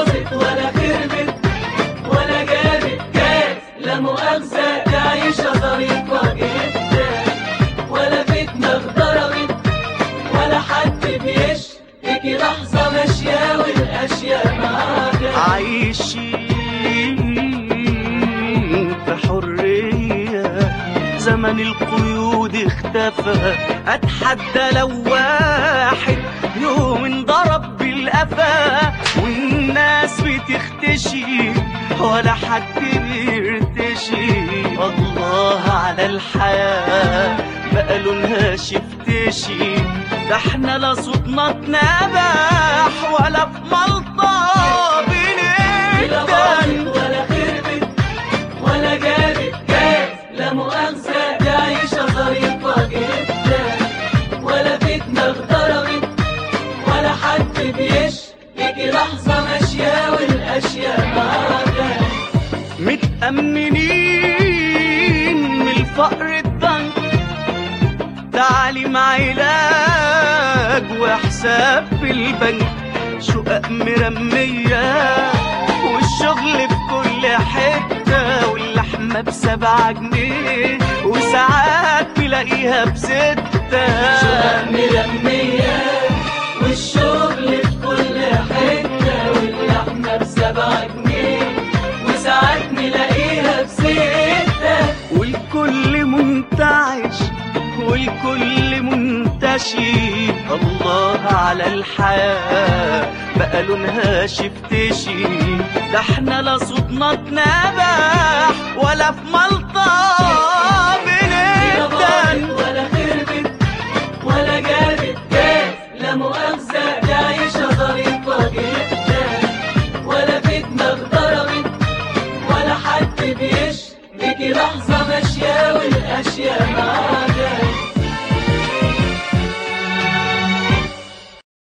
باظت ولا خربت ولا جابت كاس لا مؤاخذة دي عيشة ظريفة جدا ولا فتنة اتضربت ولا حد بيشتكي لحظة ماشية والأشياء معاها عايشين في حرية زمن القيود اختفى اتحدى لو واحد يوم انضرب بالقفا والناس بتختشي ولا حد بيرتشي الله على الحياة بقى لونها شفتشي ده احنا لا صوتنا اتنبح ولا في ملطة لا باظت بنهدى ولا خربت ولا جابت كاس لا مؤاخذة دي عيشة ظريفة جدا ولا فتنة اتضربت ولا حد بيشتكي لحظة ماشية والأشياء معاها متأمنين من الفقر الضنك تعليم علاج وحساب في البنك شقق مرمية والشغل في كل حتة واللحمة بسبعة جنيه وساعات تلاقيها بستة شقق مرمية والشغل في كل حتة واللحمة بسبعة جنيه وساعات نلاقيها بستة والكل منتعش والكل منتشي الله على الحياة بقى لونها شفتشي ده احنا لا صوتنا اتنبح ولا في ملطة لا باظت بنهدى ولا خربت ولا جابت كاس لا مؤاخذة دي عيشة ظريفة جدا ولا فتنة اتضربت ولا حد بيشتكي لحظة ماشية والأشياء معاها